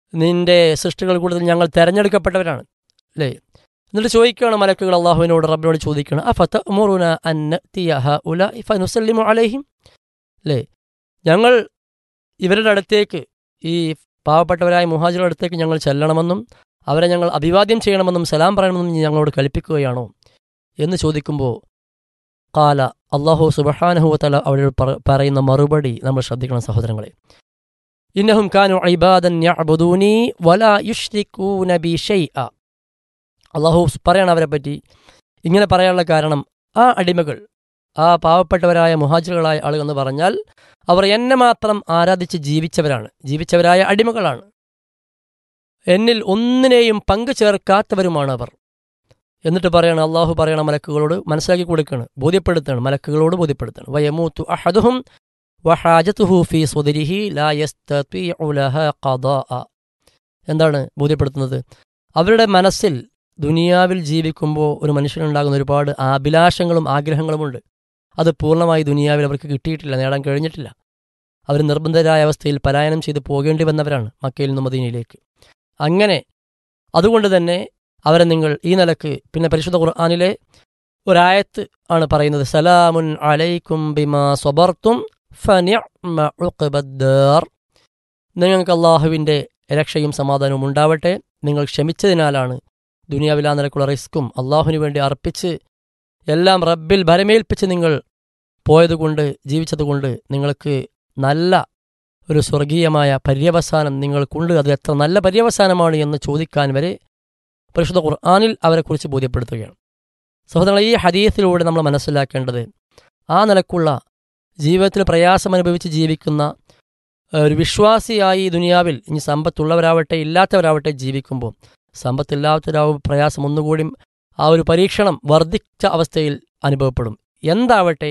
നിന്റെ സൃഷ്ടികൾ കൂടുതൽ ഞങ്ങൾ തിരഞ്ഞെടുക്കപ്പെട്ടവരാണ് അല്ലേ എന്നിട്ട് ചോദിക്കുകയാണ് മലക്കുകൾ അള്ളാഹുവിനോട് റബ്ബിനോട് ചോദിക്കുകയാണ് ആ ഫത്ത ഉമറുന അന്നത്തിയഹ ഉല ഫനുസല്ലിമു അലൈഹിം അല്ലേ ഞങ്ങൾ ഇവരുടെ അടുത്തേക്ക് ഈ പാവപ്പെട്ടവരായ മുഹാജിറുടെ അടുത്തേക്ക് ഞങ്ങൾ ചെല്ലണമെന്നും അവരെ ഞങ്ങൾ അഭിവാദ്യം ചെയ്യണമെന്നും സലാം പറയണമെന്നും നീ ഞങ്ങളോട് കൽപ്പിക്കുകയാണോ എന്ന് ചോദിക്കുമ്പോൾ കാല അള്ളാഹു സുബഹാനഹുവത്തല അവിടെ പറയുന്ന മറുപടി നമ്മൾ ശ്രദ്ധിക്കണം സഹോദരങ്ങളെ ഇന്നഹും കാനു ഇബാദൻ യഅ്ബുദൂനി വലാ യുഷ്രികൂന ബി ഷൈഅ അള്ളാഹു പറയണം അവരെ പറ്റി ഇങ്ങനെ പറയാനുള്ള കാരണം ആ അടിമകൾ ആ പാവപ്പെട്ടവരായ മുഹാജിറുകളായ ആളുകൾ എന്ന് പറഞ്ഞാൽ അവർ എന്നെ മാത്രം ആരാധിച്ച് ജീവിച്ചവരാണ് ജീവിച്ചവരായ അടിമകളാണ് എന്നിൽ ഒന്നിനെയും പങ്കു ചേർക്കാത്തവരുമാണ് അവർ എന്നിട്ട് പറയണം അള്ളാഹു പറയണ മലക്കുകളോട് മനസ്സിലാക്കി കൊടുക്കുകയാണ് ബോധ്യപ്പെടുത്തുകയാണ് മലക്കുകളോട് ബോധ്യപ്പെടുത്തുകയാണ് വയമൂത്തു അഹദുഹും വഹാജത്തുഹു ഫി സുദരിഹി ലാ യസ്തതിഉ ലഹ ഖദാഅ എന്താണ് ബോധ്യപ്പെടുത്തുന്നത് അവരുടെ മനസ്സിൽ ദുനിയാവിൽ ജീവിക്കുമ്പോൾ ഒരു മനുഷ്യനുണ്ടാകുന്ന ഒരുപാട് അഭിലാഷങ്ങളും ആഗ്രഹങ്ങളുമുണ്ട് അത് പൂർണ്ണമായി ദുനിയാവിൽ അവർക്ക് കിട്ടിയിട്ടില്ല നേടാൻ കഴിഞ്ഞിട്ടില്ല അവർ നിർബന്ധരായ അവസ്ഥയിൽ പലായനം ചെയ്ത് പോകേണ്ടി വന്നവരാണ് മക്കയിൽ നിന്ന് മദീനയിലേക്ക് അങ്ങനെ അതുകൊണ്ട് തന്നെ അവരെ നിങ്ങൾ ഈ നിലക്ക് പിന്നെ പരിശുദ്ധ ഖുർആാനിലെ ഒരായത്ത് ആണ് പറയുന്നത് സലാമുൻ അലൈക്കും ബിമാ സ്വബർത്തും ഫനിഅ്മ ഉഖ്ബദ്ദാർ നിങ്ങൾക്ക് അള്ളാഹുവിൻ്റെ രക്ഷയും സമാധാനവും ഉണ്ടാവട്ടെ നിങ്ങൾ ക്ഷമിച്ചതിനാലാണ് ദുനിയാവിൽ ആ നിലക്കുള്ള റിസ്ക്കും അള്ളാഹുവിന് വേണ്ടി അർപ്പിച്ച് എല്ലാം റബ്ബിൽ ഭരമേൽപ്പിച്ച് നിങ്ങൾ പോയതുകൊണ്ട് ജീവിച്ചതുകൊണ്ട് നിങ്ങൾക്ക് നല്ല ഒരു സ്വർഗീയമായ പര്യവസാനം നിങ്ങൾക്കുണ്ട് അത് എത്ര നല്ല പര്യവസാനമാണ് എന്ന് ചോദിക്കാൻ വരെ പരിശുദ്ധ ഖുർആാനിൽ അവരെക്കുറിച്ച് ബോധ്യപ്പെടുത്തുകയാണ് സഹോദരങ്ങളെ ഈ ഹദീസിലൂടെ നമ്മൾ മനസ്സിലാക്കേണ്ടത് ആ നിലക്കുള്ള ജീവിതത്തിൽ പ്രയാസം അനുഭവിച്ച് ജീവിക്കുന്ന ഒരു വിശ്വാസിയായി ഈ ദുനിയാവിൽ ഇനി സമ്പത്തുള്ളവരാവട്ടെ ഇല്ലാത്തവരാവട്ടെ ജീവിക്കുമ്പോൾ സമ്പത്തില്ലാത്തവരാവും പ്രയാസം ഒന്നുകൂടി ആ ഒരു പരീക്ഷണം വർദ്ധിച്ച അവസ്ഥയിൽ അനുഭവപ്പെടും എന്താവട്ടെ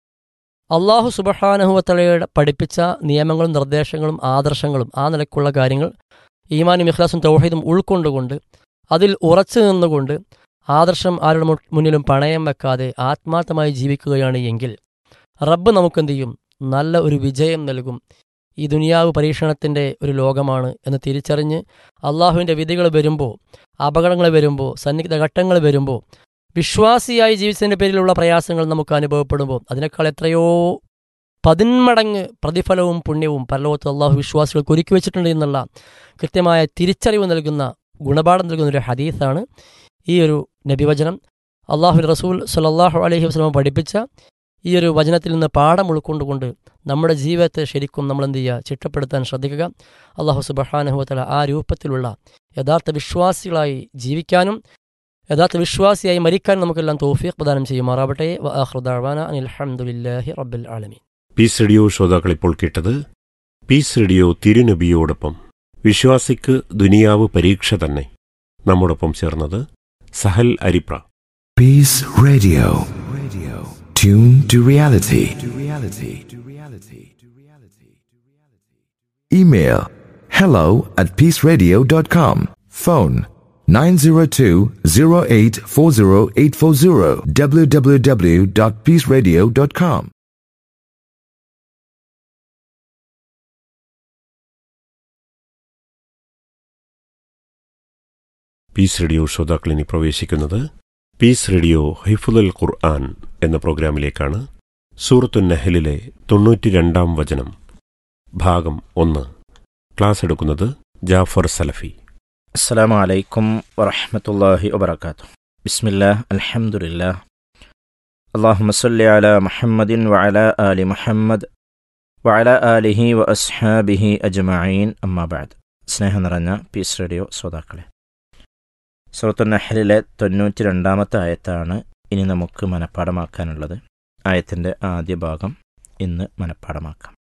അള്ളാഹു സുബഹാനഹുവത്തലയുടെ പഠിപ്പിച്ച നിയമങ്ങളും നിർദ്ദേശങ്ങളും ആദർശങ്ങളും ആ നിലക്കുള്ള കാര്യങ്ങൾ ഈമാനും ഇഖ്ലാസും തൗഹീദും ഉൾക്കൊണ്ടുകൊണ്ട് അതിൽ ഉറച്ചു നിന്നുകൊണ്ട് ആദർശം ആരുടെ മുന്നിലും പണയം വെക്കാതെ ആത്മാർത്ഥമായി ജീവിക്കുകയാണ് എങ്കിൽ റബ്ബ് നമുക്കെന്ത് ചെയ്യും നല്ല ഒരു വിജയം നൽകും ഈ ദുനിയാവ് പരീക്ഷണത്തിൻ്റെ ഒരു ലോകമാണ് എന്ന് തിരിച്ചറിഞ്ഞ് അള്ളാഹുവിൻ്റെ വിധികൾ വരുമ്പോൾ അപകടങ്ങൾ വരുമ്പോൾ സന്നിഗ്ധ ഘട്ടങ്ങൾ വരുമ്പോൾ വിശ്വാസിയായി ജീവിച്ചതിൻ്റെ പേരിലുള്ള പ്രയാസങ്ങൾ നമുക്ക് അനുഭവപ്പെടുമ്പോൾ അതിനേക്കാൾ എത്രയോ പതിന്മടങ്ങ് പ്രതിഫലവും പുണ്യവും പരലോകത്ത് അള്ളാഹു വിശ്വാസികൾക്ക് ഒരുക്കി വെച്ചിട്ടുണ്ട് എന്നുള്ള കൃത്യമായ തിരിച്ചറിവ് നൽകുന്ന ഗുണപാഠം നൽകുന്ന ഒരു ഹദീസാണ് ഈ ഒരു നബിവചനം അള്ളാഹു റസൂൽ സലല്ലാഹു അലഹി വസ്ലമ പഠിപ്പിച്ച ഈ ഒരു വചനത്തിൽ നിന്ന് പാഠം ഉൾക്കൊണ്ടുകൊണ്ട് നമ്മുടെ ജീവിതത്തെ ശരിക്കും നമ്മൾ എന്ത് ചെയ്യുക ചിട്ടപ്പെടുത്താൻ ശ്രദ്ധിക്കുക അള്ളാഹു സുബഹാനുഹത്തല ആ രൂപത്തിലുള്ള യഥാർത്ഥ വിശ്വാസികളായി ജീവിക്കാനും യഥാർത്ഥ വിശ്വാസിയായി മരിക്കാനും നമുക്കെല്ലാം തോഫീഖ് പ്രദാനം ചെയ്യുമാറാവട്ടെ അലഹമുല്ലാഹി റബ്ബിൽ ആലമീൻ പീസ് റേഡിയോ ശ്രോതാക്കൾ ഇപ്പോൾ കേട്ടത് പീസ് റേഡിയോ തിരുനബിയോടൊപ്പം വിശ്വാസിക്ക് ദുനിയാവ് പരീക്ഷ തന്നെ നമ്മോടൊപ്പം ചേർന്നത് Sahal Aripra Peace Radio. Radio. Tune to reality. To reality. To reality. To reality. Email hello at peaceradio.com. Phone 902-0840840 www.peaceradio.com. Peace radio ശ്രോതാക്കൾ ഇനി പ്രവേശിക്കുന്നത് പീസ് റേഡിയോ ഹൈഫുൽ ഖുർആൻ എന്ന പ്രോഗ്രാമിലേക്കാണ് സൂറത്തു നഹലിലെ തൊണ്ണൂറ്റിരണ്ടാം വചനം ഭാഗം ഒന്ന് ക്ലാസ് എടുക്കുന്നത് ജാഫർ സലഫി السلام عليكم ورحمة الله وبركاته بسم الله الحمد لله اللهم صل على محمد وعلى آل محمد وعلى آله وأصحابه أجمعين أما بعد സ്നേഹം നിറഞ്ഞ പീസ് റേഡിയോ ശ്രോതാക്കളെ സുഹൃത്തു നഹലിലെ തൊണ്ണൂറ്റി രണ്ടാമത്തെ ആയത്താണ് ഇനി നമുക്ക് മനഃപ്പാടമാക്കാനുള്ളത് ആയത്തിൻ്റെ ആദ്യ ഭാഗം ഇന്ന് മനഃപ്പാടമാക്കാം